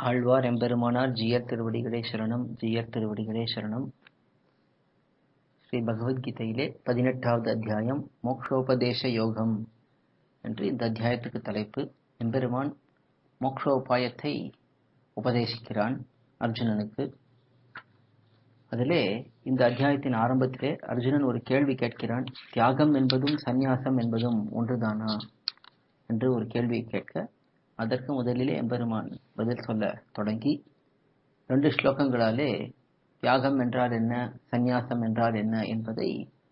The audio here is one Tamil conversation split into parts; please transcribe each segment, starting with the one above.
ஆழ்வார் எம்பெருமானார் ஜீயர் திருவடிகளே சரணம் ஜீயர் திருவடிகளே சரணம் ஸ்ரீ பகவத்கீதையிலே பதினெட்டாவது அத்தியாயம் மோக்ஷோபதேச யோகம் என்று இந்த அத்தியாயத்துக்கு தலைப்பு எம்பெருமான் மோக்ஷோபாயத்தை உபதேசிக்கிறான் அர்ஜுனனுக்கு அதிலே இந்த அத்தியாயத்தின் ஆரம்பத்திலே அர்ஜுனன் ஒரு கேள்வி கேட்கிறான் தியாகம் என்பதும் சந்நியாசம் என்பதும் ஒன்றுதானா என்று ஒரு கேள்வியை கேட்க அதற்கு முதலிலே எம்பெருமான் பதில் சொல்ல தொடங்கி ரெண்டு ஸ்லோகங்களாலே தியாகம் என்றால் என்ன சந்நியாசம் என்றால் என்ன என்பதை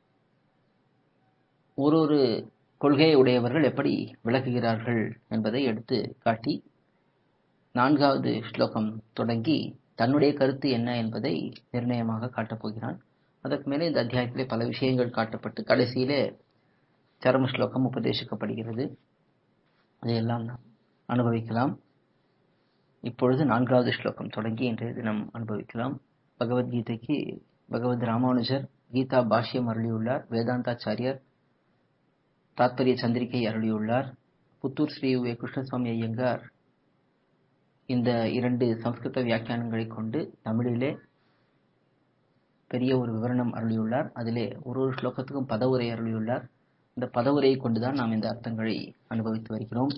ஒரு ஒரு கொள்கையை உடையவர்கள் எப்படி விளக்குகிறார்கள் என்பதை எடுத்து காட்டி நான்காவது ஸ்லோகம் தொடங்கி தன்னுடைய கருத்து என்ன என்பதை நிர்ணயமாக காட்டப் போகிறான் அதற்கு மேலே இந்த அத்தியாயத்திலே பல விஷயங்கள் காட்டப்பட்டு கடைசியிலே சரம ஸ்லோகம் உபதேசிக்கப்படுகிறது அதையெல்லாம் நாம் அனுபவிக்கலாம் இப்பொழுது நான்காவது ஸ்லோகம் தொடங்கி இன்றைய தினம் அனுபவிக்கலாம் பகவத்கீதைக்கு பகவத் ராமானுஜர் கீதா பாஷ்யம் அருளியுள்ளார் வேதாந்தாச்சாரியர் தாத்பரிய சந்திரிகை அருளியுள்ளார் புத்தூர் ஸ்ரீ வே கிருஷ்ணசுவாமி ஐயங்கார் இந்த இரண்டு சம்ஸ்கிருத வியாக்கியானங்களை கொண்டு தமிழிலே பெரிய ஒரு விவரணம் அருளியுள்ளார் அதிலே ஒரு ஒரு ஸ்லோகத்துக்கும் பதவுரை அருளியுள்ளார் இந்த பதவுரையை கொண்டுதான் நாம் இந்த அர்த்தங்களை அனுபவித்து வருகிறோம்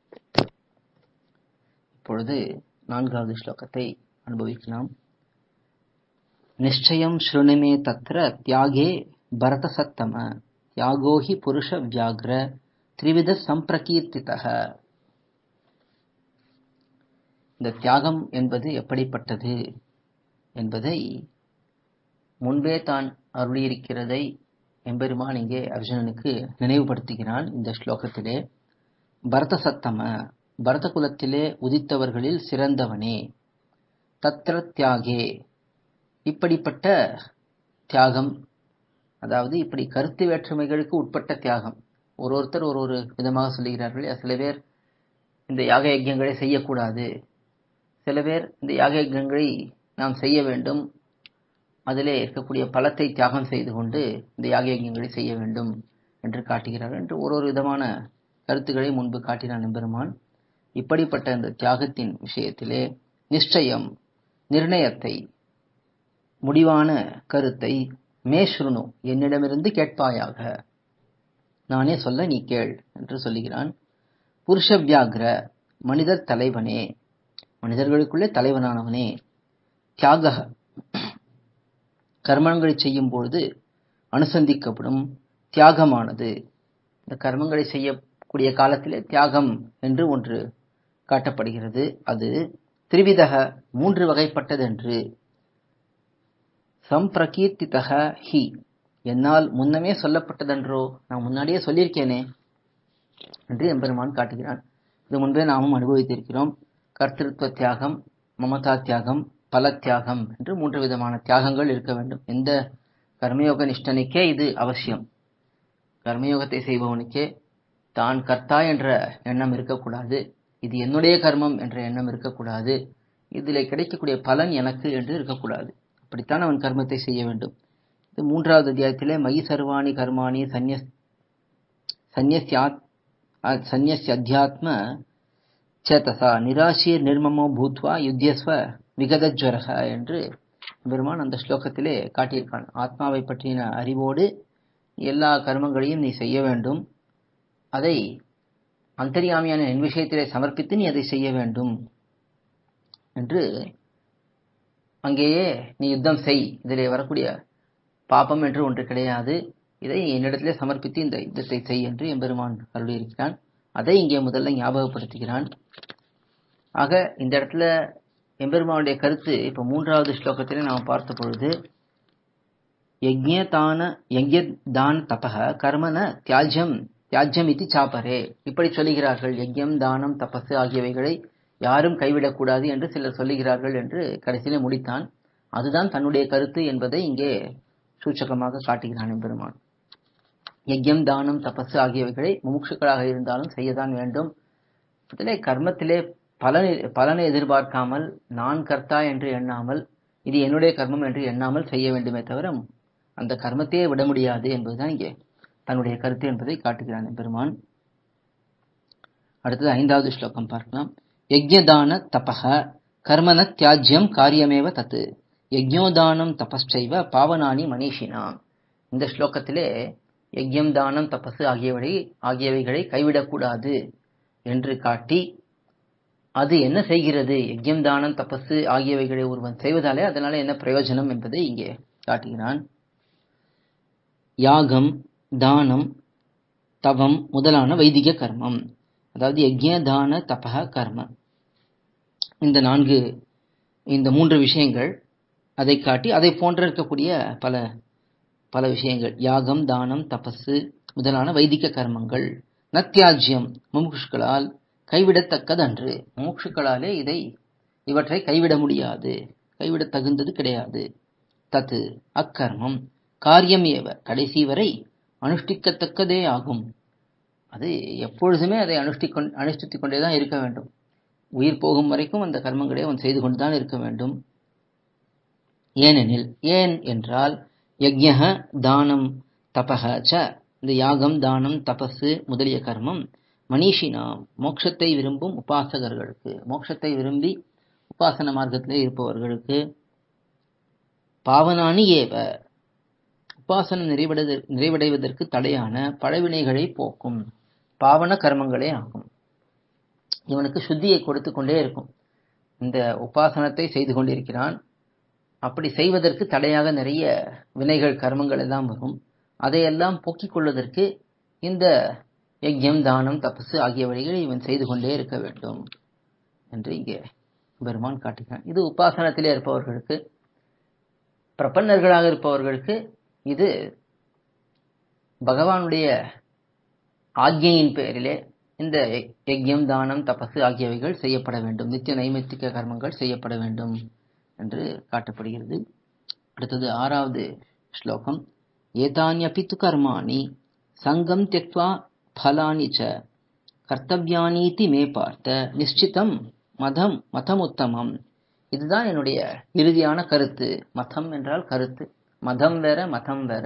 இப்பொழுது நான்காவது ஸ்லோகத்தை அனுபவிக்கலாம் நிச்சயம் ஸ்ருணிமே தத்திர தியாகே பரதசத்தம தியாகோஹி புருஷ வியாகிர திரிவித சம்பிரகீர்த்திதக இந்த தியாகம் என்பது எப்படிப்பட்டது என்பதை முன்பே தான் அருளியிருக்கிறதை எம்பெருமான் இங்கே அர்ஜுனனுக்கு நினைவுபடுத்துகிறான் இந்த ஸ்லோகத்திலே பரத சத்தம பரத குலத்திலே உதித்தவர்களில் சிறந்தவனே தத்திர தியாகே இப்படிப்பட்ட தியாகம் அதாவது இப்படி கருத்து வேற்றுமைகளுக்கு உட்பட்ட தியாகம் ஒரு ஒருத்தர் ஒரு ஒரு விதமாக சொல்லுகிறார்கள் சில பேர் இந்த யாக யஜ்யங்களை செய்யக்கூடாது சில பேர் இந்த யாக யஜ்யங்களை நாம் செய்ய வேண்டும் அதிலே இருக்கக்கூடிய பலத்தை தியாகம் செய்து கொண்டு இந்த யாக யஜ்யங்களை செய்ய வேண்டும் என்று காட்டுகிறார்கள் என்று ஒரு ஒரு விதமான கருத்துக்களை முன்பு காட்டினான் எம்பெருமான் இப்படிப்பட்ட இந்த தியாகத்தின் விஷயத்திலே நிச்சயம் நிர்ணயத்தை முடிவான கருத்தை மேஸ்ருணு என்னிடமிருந்து கேட்பாயாக நானே சொல்ல நீ கேள் என்று சொல்லுகிறான் புருஷ வியாகிர மனிதர் தலைவனே மனிதர்களுக்குள்ளே தலைவனானவனே தியாக கர்மங்களை செய்யும் பொழுது அனுசந்திக்கப்படும் தியாகமானது இந்த கர்மங்களை செய்யக்கூடிய காலத்திலே தியாகம் என்று ஒன்று காட்டப்படுகிறது அது திரிவிதக மூன்று வகைப்பட்டதென்று சம்பிரகீர்த்திதக ஹி என்னால் முன்னமே சொல்லப்பட்டதென்றோ நான் முன்னாடியே சொல்லியிருக்கேனே என்று எம்பெருமான் காட்டுகிறான் இது முன்பே நாமும் அனுபவித்திருக்கிறோம் கர்த்திருவ தியாகம் மமதா தியாகம் பல தியாகம் என்று மூன்று விதமான தியாகங்கள் இருக்க வேண்டும் எந்த கர்மயோக நிஷ்டனுக்கே இது அவசியம் கர்மயோகத்தை செய்பவனுக்கே தான் கர்த்தா என்ற எண்ணம் இருக்கக்கூடாது இது என்னுடைய கர்மம் என்ற எண்ணம் இருக்கக்கூடாது இதில் கிடைக்கக்கூடிய பலன் எனக்கு என்று இருக்கக்கூடாது அப்படித்தான் அவன் கர்மத்தை செய்ய வேண்டும் இது மூன்றாவது அத்தியாயத்திலே மயி சர்வாணி கர்மாணி சந்நியஸ் சந்நியஸ்யாத் சந்நியஸ் அத்தியாத்ம சேதசா நிராசீர் நிர்மமோ பூத்வா யுத்தியஸ்வ விகதஜ்வரக என்று பெருமான் அந்த ஸ்லோகத்திலே காட்டியிருக்கான் ஆத்மாவை பற்றின அறிவோடு எல்லா கர்மங்களையும் நீ செய்ய வேண்டும் அதை அந்தரியாமியான என் விஷயத்திலே சமர்ப்பித்து நீ அதை செய்ய வேண்டும் என்று அங்கேயே நீ யுத்தம் செய் இதிலே வரக்கூடிய பாபம் என்று ஒன்று கிடையாது இதை என்னிடத்திலே சமர்ப்பித்து இந்த யுத்தத்தை செய் என்று எம்பெருமான் அருளியிருக்கிறான் அதை இங்கே முதல்ல ஞாபகப்படுத்துகிறான் ஆக இந்த இடத்துல எம்பெருமானுடைய கருத்து இப்ப மூன்றாவது ஸ்லோகத்திலே நாம் பார்த்த பொழுது யஜ்யதான யஜ்யதான தபக கர்மன தியாஜ்யம் தியாஜ்யம் இது சாப்பரே இப்படி சொல்லுகிறார்கள் யஜ்யம் தானம் தபசு ஆகியவைகளை யாரும் கைவிடக்கூடாது என்று சிலர் சொல்லுகிறார்கள் என்று கடைசியிலே முடித்தான் அதுதான் தன்னுடைய கருத்து என்பதை இங்கே சூச்சகமாக காட்டுகிறான் எம்பெருமான் யஜ்யம் தானம் தபசு ஆகியவைகளை முமுட்சுக்களாக இருந்தாலும் செய்யத்தான் வேண்டும் இதிலே கர்மத்திலே பலனை பலனை எதிர்பார்க்காமல் நான் கர்த்தா என்று எண்ணாமல் இது என்னுடைய கர்மம் என்று எண்ணாமல் செய்ய வேண்டுமே தவிர அந்த கர்மத்தையே விட முடியாது என்பதுதான் இங்கே தன்னுடைய கருத்து என்பதை காட்டுகிறான் பெருமான் அடுத்தது ஐந்தாவது ஸ்லோகம் பார்க்கலாம் யஜ்யதான தபக கர்மன தியாஜ்யம் காரியமேவ தத்து யஜ்ஞோதானம் தபஸ்சைவ பாவனானி மனிஷினாம் இந்த ஸ்லோகத்திலே யஜ்யம் தானம் தபசு ஆகியவை ஆகியவைகளை கைவிடக்கூடாது என்று காட்டி அது என்ன செய்கிறது யஜ்யம் தானம் தபசு ஆகியவைகளை ஒருவன் செய்வதாலே அதனால என்ன பிரயோஜனம் என்பதை இங்கே காட்டுகிறான் யாகம் தானம் தவம் முதலான வைதிக கர்மம் அதாவது யஜ்ய தான தபக கர்ம இந்த நான்கு இந்த மூன்று விஷயங்கள் அதை காட்டி அதை போன்ற இருக்கக்கூடிய பல பல விஷயங்கள் யாகம் தானம் தபசு முதலான வைதிக கர்மங்கள் நத்தியாஜ்யம் முமுட்சுக்களால் கைவிடத்தக்கதன்று முமுட்சுக்களாலே இதை இவற்றை கைவிட முடியாது கைவிட தகுந்தது கிடையாது தத்து அக்கர்மம் காரியம் ஏவ கடைசி வரை அனுஷ்டிக்கத்தக்கதே ஆகும் அது எப்பொழுதுமே அதை அனுஷ்டிக் அனுஷ்டித்துக் கொண்டே தான் இருக்க வேண்டும் உயிர் போகும் வரைக்கும் அந்த கர்மங்களை அவன் செய்து கொண்டுதான் இருக்க வேண்டும் ஏனெனில் ஏன் என்றால் யஜ்யக தானம் தபக ச இந்த யாகம் தானம் தபசு முதலிய கர்மம் மனிஷினாம் மோட்சத்தை விரும்பும் உபாசகர்களுக்கு மோட்சத்தை விரும்பி உபாசன மார்க்கத்திலே இருப்பவர்களுக்கு பாவனானி ஏவ உபாசனம் நிறைவடை நிறைவடைவதற்கு தடையான பழவினைகளை போக்கும் பாவன கர்மங்களே ஆகும் இவனுக்கு சுத்தியை கொடுத்து கொண்டே இருக்கும் இந்த உபாசனத்தை செய்து கொண்டிருக்கிறான் அப்படி செய்வதற்கு தடையாக நிறைய வினைகள் கர்மங்கள் எல்லாம் வரும் அதையெல்லாம் போக்கிக் கொள்வதற்கு இந்த யஜ்யம் தானம் தபசு ஆகிய வழிகளை இவன் செய்து கொண்டே இருக்க வேண்டும் என்று இங்கே பெருமான் காட்டுகிறான் இது உபாசனத்திலே இருப்பவர்களுக்கு பிரபன்னர்களாக இருப்பவர்களுக்கு இது பகவானுடைய ஆக்ஞையின் பெயரிலே இந்த யஜ்யம் தானம் தபசு ஆகியவைகள் செய்யப்பட வேண்டும் நித்திய நைமித்திக கர்மங்கள் செய்யப்பட வேண்டும் என்று காட்டப்படுகிறது அடுத்தது ஆறாவது ஸ்லோகம் ஏதானியபி து கர்மாணி சங்கம் தியக்வா பலானி ச கர்த்தவியானீதி மே பார்த்த நிச்சிதம் மதம் மதமுத்தமம் இதுதான் என்னுடைய இறுதியான கருத்து மதம் என்றால் கருத்து மதம் வேற மதம் வேற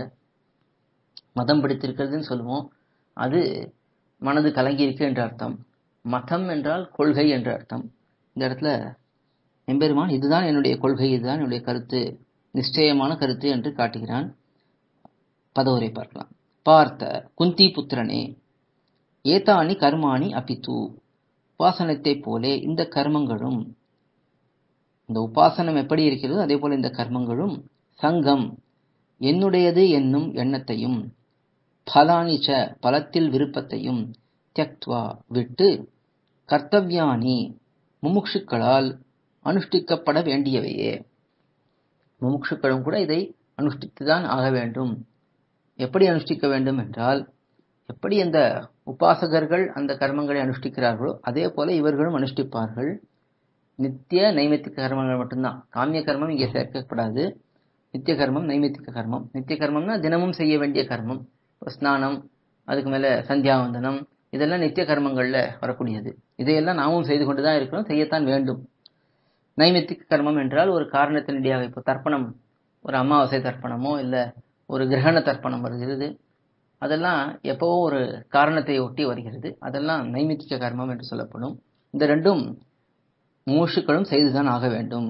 மதம் பிடித்திருக்கிறதுன்னு சொல்லுவோம் அது மனது கலங்கி இருக்கு என்ற அர்த்தம் மதம் என்றால் கொள்கை என்ற அர்த்தம் இந்த இடத்துல எம்பெருமான் இதுதான் என்னுடைய கொள்கை இதுதான் என்னுடைய கருத்து நிச்சயமான கருத்து என்று காட்டுகிறான் பதவுரை பார்க்கலாம் பார்த்த குந்தி புத்திரனே ஏதானி கர்மாணி அபித்து உபாசனத்தை போலே இந்த கர்மங்களும் இந்த உபாசனம் எப்படி இருக்கிறதோ அதே போல இந்த கர்மங்களும் சங்கம் என்னுடையது என்னும் எண்ணத்தையும் பலானிச்ச பலத்தில் விருப்பத்தையும் தியக்துவா விட்டு கர்த்தவியானி முமுட்சுக்களால் அனுஷ்டிக்கப்பட வேண்டியவையே முமுட்சுக்களும் கூட இதை அனுஷ்டித்துதான் ஆக வேண்டும் எப்படி அனுஷ்டிக்க வேண்டும் என்றால் எப்படி அந்த உபாசகர்கள் அந்த கர்மங்களை அனுஷ்டிக்கிறார்களோ அதே போல இவர்களும் அனுஷ்டிப்பார்கள் நித்திய நைமித்திக கர்மங்கள் மட்டும்தான் காமிய கர்மம் இங்கே சேர்க்கப்படாது நித்திய கர்மம் நைமித்திக கர்மம் நித்திய கர்மம்னா தினமும் செய்ய வேண்டிய கர்மம் ஸ்நானம் அதுக்கு மேல சந்தியாவந்தனம் இதெல்லாம் நித்திய கர்மங்கள்ல வரக்கூடியது இதையெல்லாம் நாமும் செய்து கொண்டுதான் இருக்கிறோம் செய்யத்தான் வேண்டும் நைமித்திக கர்மம் என்றால் ஒரு காரணத்தினடியாக இப்போ தர்ப்பணம் ஒரு அமாவாசை தர்ப்பணமோ இல்ல ஒரு கிரகண தர்ப்பணம் வருகிறது அதெல்லாம் எப்பவோ ஒரு காரணத்தை ஒட்டி வருகிறது அதெல்லாம் நைமித்திக கர்மம் என்று சொல்லப்படும் இந்த ரெண்டும் மூஷுக்களும் செய்துதான் ஆக வேண்டும்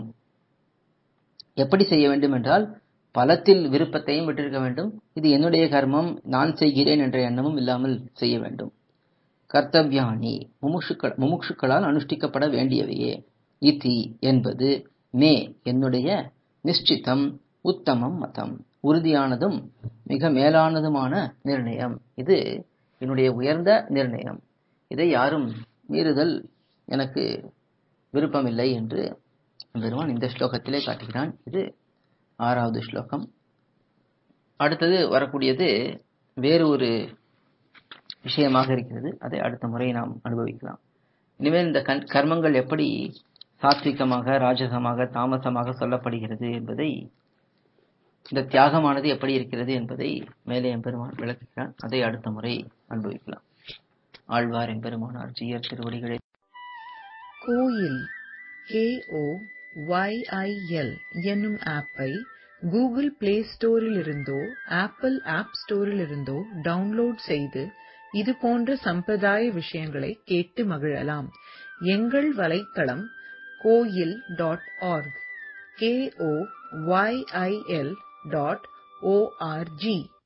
எப்படி செய்ய வேண்டும் என்றால் பலத்தில் விருப்பத்தையும் விட்டிருக்க வேண்டும் இது என்னுடைய கர்மம் நான் செய்கிறேன் என்ற எண்ணமும் இல்லாமல் செய்ய வேண்டும் கர்த்தவியானி முமுஷுக்கள் முமுட்சுக்களால் அனுஷ்டிக்கப்பட வேண்டியவையே இதி என்பது மே என்னுடைய நிச்சிதம் உத்தமம் மதம் உறுதியானதும் மிக மேலானதுமான நிர்ணயம் இது என்னுடைய உயர்ந்த நிர்ணயம் இதை யாரும் மீறுதல் எனக்கு விருப்பமில்லை என்று பெருமான் இந்த ஸ்லோகத்திலே காட்டுகிறான் இது ஆறாவது ஸ்லோகம் அடுத்தது வரக்கூடியது வேறு ஒரு விஷயமாக இருக்கிறது அதை அடுத்த முறை நாம் அனுபவிக்கலாம் இனிமேல் இந்த கண் கர்மங்கள் எப்படி சாத்விகமாக ராஜசமாக தாமசமாக சொல்லப்படுகிறது என்பதை இந்த தியாகமானது எப்படி இருக்கிறது என்பதை மேலே எம்பெருமான் விளக்குகிறான் அதை அடுத்த முறை அனுபவிக்கலாம் ஆழ்வார் எம்பெருமானார் ஜீயர் திருவடிகளே கோயில் கேஓ ஒய்ஐஎல் என்னும் ஆப்பை கூகுள் பிளே ஸ்டோரில் இருந்தோ ஆப்பிள் ஆப் ஸ்டோரில் இருந்தோ டவுன்லோட் செய்து இது போன்ற சம்பிரதாய விஷயங்களை கேட்டு மகிழலாம் எங்கள் வலைத்தளம் Koyil dot org K O Y I L dot O R G